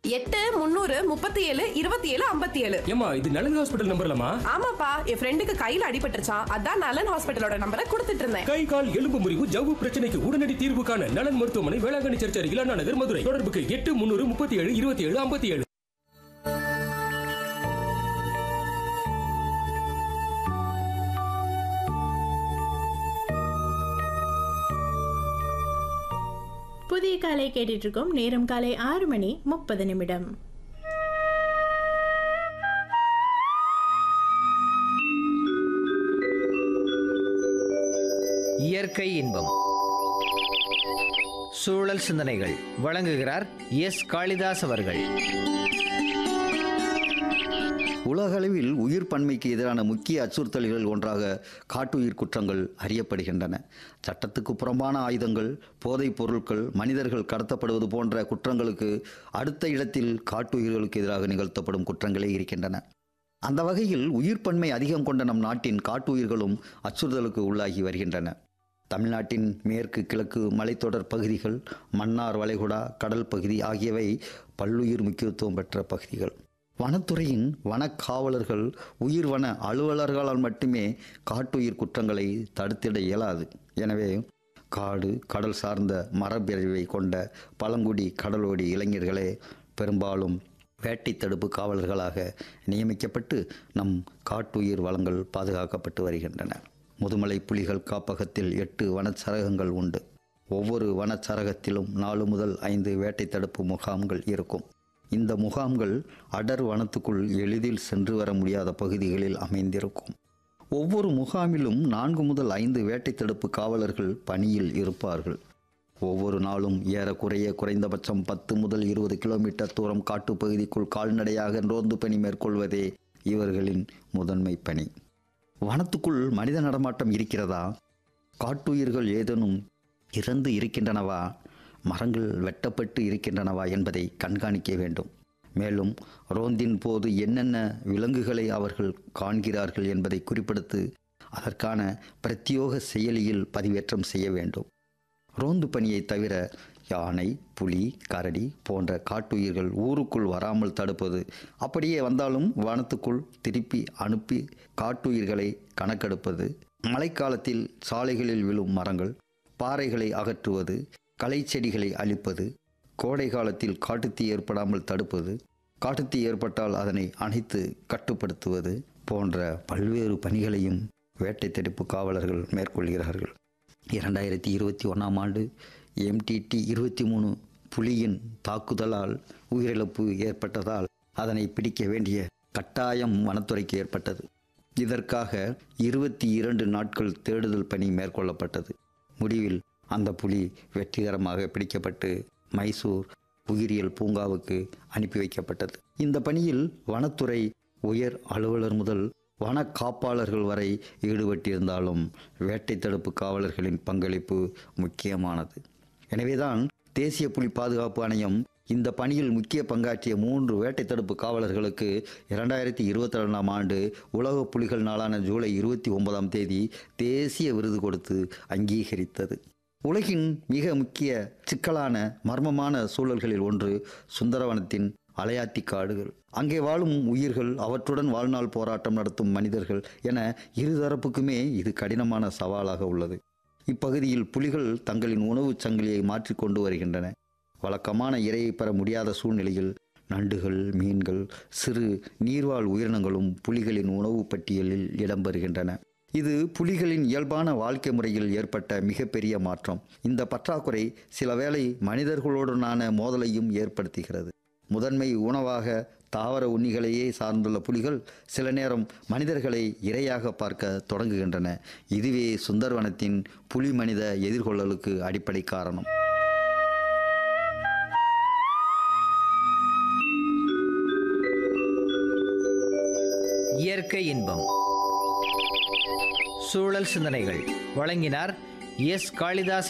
எட்டு முந்நூறு முப்பத்தி ஏழு இருபத்தி ஏழு ஐம்பத்தி ஏழு ஏமா இது நலன் ஹாஸ்பிட்டல் நம்பர்லமா ஆமாப்பா என் ஃப்ரெண்டுக்கு கையில அடிபட்டுருச்சான் அதான் நலன் ஹாஸ்பிட்டலோட நம்பரை கொடுத்துட்டு இருந்தேன் கை கால் எலும்பு முறிவு ஜவ்வு பிரச்சனைக்கு உடனடி தீர்வு காண நலன் மருத்துவமனை வேளாங்கண்ணி சர்ச் அருகில் அண்ணா நகர் மதுரை தொடர்புக்கு எட்டு முன்னூறு முப்பத்தி ஏழு இருபத்தி ஏழு ஐம்பத்தி ஏழு புதிய காலை கேட்டுட்டு இருக்கோம் நேரம் காலை ஆறு மணி முப்பது நிமிடம் இயற்கை இன்பம் சூழல் சிந்தனைகள் வழங்குகிறார் எஸ் காளிதாஸ் அவர்கள் உலகளவில் உயிர் பன்மைக்கு எதிரான முக்கிய அச்சுறுத்தல்கள் ஒன்றாக காட்டுயிர் குற்றங்கள் அறியப்படுகின்றன சட்டத்துக்கு புறம்பான ஆயுதங்கள் போதைப் பொருட்கள் மனிதர்கள் கடத்தப்படுவது போன்ற குற்றங்களுக்கு அடுத்த இடத்தில் காட்டுயிர்களுக்கு எதிராக நிகழ்த்தப்படும் குற்றங்களே இருக்கின்றன அந்த வகையில் உயிர் பன்மை அதிகம் கொண்ட நம் நாட்டின் காட்டுயிர்களும் அச்சுறுத்தலுக்கு உள்ளாகி வருகின்றன தமிழ்நாட்டின் மேற்கு கிழக்கு மலைத்தொடர் பகுதிகள் மன்னார் வளைகுடா கடல் பகுதி ஆகியவை பல்லுயிர் முக்கியத்துவம் பெற்ற பகுதிகள் வனத்துறையின் வனக்காவலர்கள் உயிர் வன அலுவலர்களால் மட்டுமே காட்டுயிர் குற்றங்களை தடுத்திட இயலாது எனவே காடு கடல் சார்ந்த மரபிறவை கொண்ட பழங்குடி கடலோடி இளைஞர்களே பெரும்பாலும் வேட்டை தடுப்பு காவலர்களாக நியமிக்கப்பட்டு நம் காட்டுயிர் வளங்கள் பாதுகாக்கப்பட்டு வருகின்றன முதுமலை புலிகள் காப்பகத்தில் எட்டு வனச்சரகங்கள் உண்டு ஒவ்வொரு வனச்சரகத்திலும் நாலு முதல் ஐந்து வேட்டை தடுப்பு முகாம்கள் இருக்கும் இந்த முகாம்கள் அடர் வனத்துக்குள் எளிதில் சென்று வர முடியாத பகுதிகளில் அமைந்திருக்கும் ஒவ்வொரு முகாமிலும் நான்கு முதல் ஐந்து வேட்டை தடுப்பு காவலர்கள் பணியில் இருப்பார்கள் ஒவ்வொரு நாளும் ஏறக்குறைய குறைந்தபட்சம் பத்து முதல் இருபது கிலோமீட்டர் தூரம் காட்டுப்பகுதிக்குள் கால்நடையாக ரோந்து பணி மேற்கொள்வதே இவர்களின் முதன்மை பணி வனத்துக்குள் மனித நடமாட்டம் இருக்கிறதா காட்டுயிர்கள் ஏதேனும் இறந்து இருக்கின்றனவா மரங்கள் வெட்டப்பட்டு இருக்கின்றனவா என்பதை கண்காணிக்க வேண்டும் மேலும் ரோந்தின் போது என்னென்ன விலங்குகளை அவர்கள் காண்கிறார்கள் என்பதை குறிப்பிடுத்து அதற்கான பிரத்யோக செயலியில் பதிவேற்றம் செய்ய வேண்டும் ரோந்து பணியை தவிர யானை புலி கரடி போன்ற காட்டுயிர்கள் ஊருக்குள் வராமல் தடுப்பது அப்படியே வந்தாலும் வனத்துக்குள் திருப்பி அனுப்பி காட்டுயிர்களை கணக்கெடுப்பது மழைக்காலத்தில் சாலைகளில் விழும் மரங்கள் பாறைகளை அகற்றுவது களை செடிகளை அழிப்பது கோடை காலத்தில் காட்டுத்தீ ஏற்படாமல் தடுப்பது காட்டுத்தீ ஏற்பட்டால் அதனை அணைத்து கட்டுப்படுத்துவது போன்ற பல்வேறு பணிகளையும் வேட்டை தடுப்பு காவலர்கள் மேற்கொள்கிறார்கள் இரண்டாயிரத்தி இருபத்தி ஒன்றாம் ஆண்டு எம்டிடி இருபத்தி மூணு புலியின் தாக்குதலால் உயிரிழப்பு ஏற்பட்டதால் அதனை பிடிக்க வேண்டிய கட்டாயம் வனத்துறைக்கு ஏற்பட்டது இதற்காக இருபத்தி இரண்டு நாட்கள் தேடுதல் பணி மேற்கொள்ளப்பட்டது முடிவில் அந்த புலி வெற்றிகரமாக பிடிக்கப்பட்டு மைசூர் உயிரியல் பூங்காவுக்கு அனுப்பி வைக்கப்பட்டது இந்த பணியில் வனத்துறை உயர் அலுவலர் முதல் வன காப்பாளர்கள் வரை ஈடுபட்டிருந்தாலும் வேட்டை தடுப்பு காவலர்களின் பங்களிப்பு முக்கியமானது எனவேதான் தேசிய புலி பாதுகாப்பு ஆணையம் இந்த பணியில் முக்கிய பங்காற்றிய மூன்று வேட்டை தடுப்பு காவலர்களுக்கு இரண்டாயிரத்தி இருபத்தி ரெண்டாம் ஆண்டு உலக புலிகள் நாளான ஜூலை இருபத்தி ஒன்பதாம் தேதி தேசிய விருது கொடுத்து அங்கீகரித்தது உலகின் மிக முக்கிய சிக்கலான மர்மமான சூழல்களில் ஒன்று சுந்தரவனத்தின் அலையாத்தி காடுகள் அங்கே வாழும் உயிர்கள் அவற்றுடன் வாழ்நாள் போராட்டம் நடத்தும் மனிதர்கள் என இருதரப்புக்குமே இது கடினமான சவாலாக உள்ளது இப்பகுதியில் புலிகள் தங்களின் உணவுச் சங்கிலியை மாற்றிக்கொண்டு வருகின்றன வழக்கமான இரையை பெற முடியாத சூழ்நிலையில் நண்டுகள் மீன்கள் சிறு நீர்வாழ் உயிரினங்களும் புலிகளின் உணவு பட்டியலில் இடம்பெறுகின்றன இது புலிகளின் இயல்பான வாழ்க்கை முறையில் ஏற்பட்ட மிகப்பெரிய மாற்றம் இந்த பற்றாக்குறை சில வேளை மனிதர்களுடனான மோதலையும் ஏற்படுத்துகிறது முதன்மை உணவாக தாவர உண்ணிகளையே சார்ந்துள்ள புலிகள் சில நேரம் மனிதர்களை இரையாக பார்க்க தொடங்குகின்றன இதுவே சுந்தர்வனத்தின் புலி மனித எதிர்கொள்ளலுக்கு அடிப்படை காரணம் இயற்கை இன்பம் சூழல் சிந்தனைகள் வழங்கினார் எஸ் காளிதாஸ்